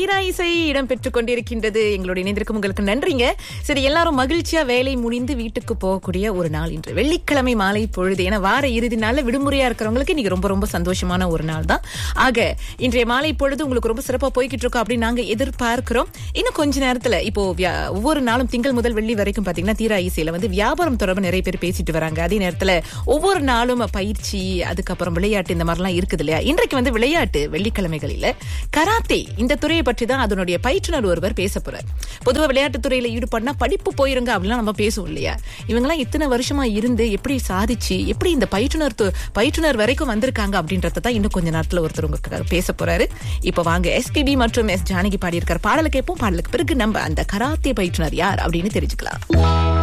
தீரா இசை இடம் பெற்றுக் கொண்டிருக்கின்றது எங்களோட இணைந்திருக்கும் உங்களுக்கு நன்றிங்க சரி எல்லாரும் மகிழ்ச்சியா வேலை முடிந்து வீட்டுக்கு போகக்கூடிய ஒரு நாள் இன்று வெள்ளிக்கிழமை மாலை பொழுது ஏன்னா வார இறுதி நாள்ல விடுமுறையா இருக்கிறவங்களுக்கு இன்னைக்கு ரொம்ப ரொம்ப சந்தோஷமான ஒரு நாள் தான் ஆக இன்றைய மாலை பொழுது உங்களுக்கு ரொம்ப சிறப்பா போய்கிட்டு இருக்கோம் அப்படின்னு நாங்க எதிர்பார்க்கிறோம் இன்னும் கொஞ்ச நேரத்துல இப்போ வியா- ஒவ்வொரு நாளும் திங்கள் முதல் வெள்ளி வரைக்கும் பாத்தீங்கன்னா தீரா இசையில வந்து வியாபாரம் தொடர்பு நிறைய பேர் பேசிட்டு வராங்க அதே நேரத்துல ஒவ்வொரு நாளும் பயிற்சி அதுக்கப்புறம் விளையாட்டு இந்த மாதிரிலாம் இருக்குது இல்லையா இன்றைக்கு வந்து விளையாட்டு வெள்ளிக்கிழமைகளில கராத்தே இந்த துறையை பற்றி தான் அதனுடைய பயிற்றுனர் ஒருவர் பேச போறார் பொதுவா விளையாட்டு துறையில ஈடுபடனா படிப்பு போயிருங்க அப்படிலாம் நம்ம பேசுவோம் இல்லையா இவங்கெல்லாம் இத்தனை வருஷமா இருந்து எப்படி சாதிச்சு எப்படி இந்த பயிற்றுனர் து- பயிற்றுனர் வரைக்கும் வந்திருக்காங்க அப்படின்றத தான் இன்னும் கொஞ்ச நேரத்துல ஒருத்தர் உங்களுக்கு பேச போறாரு இப்ப வாங்க எஸ்பிபி மற்றும் எஸ் ஜானகி பாடியிருக்கிற பாடலை கேட்போம் பாடலுக்கு பிறகு நம்ம அந்த கராத்தே பயிற்றுனர் யார் அப்படின்னு தெரிஞ்சுக்கலாம்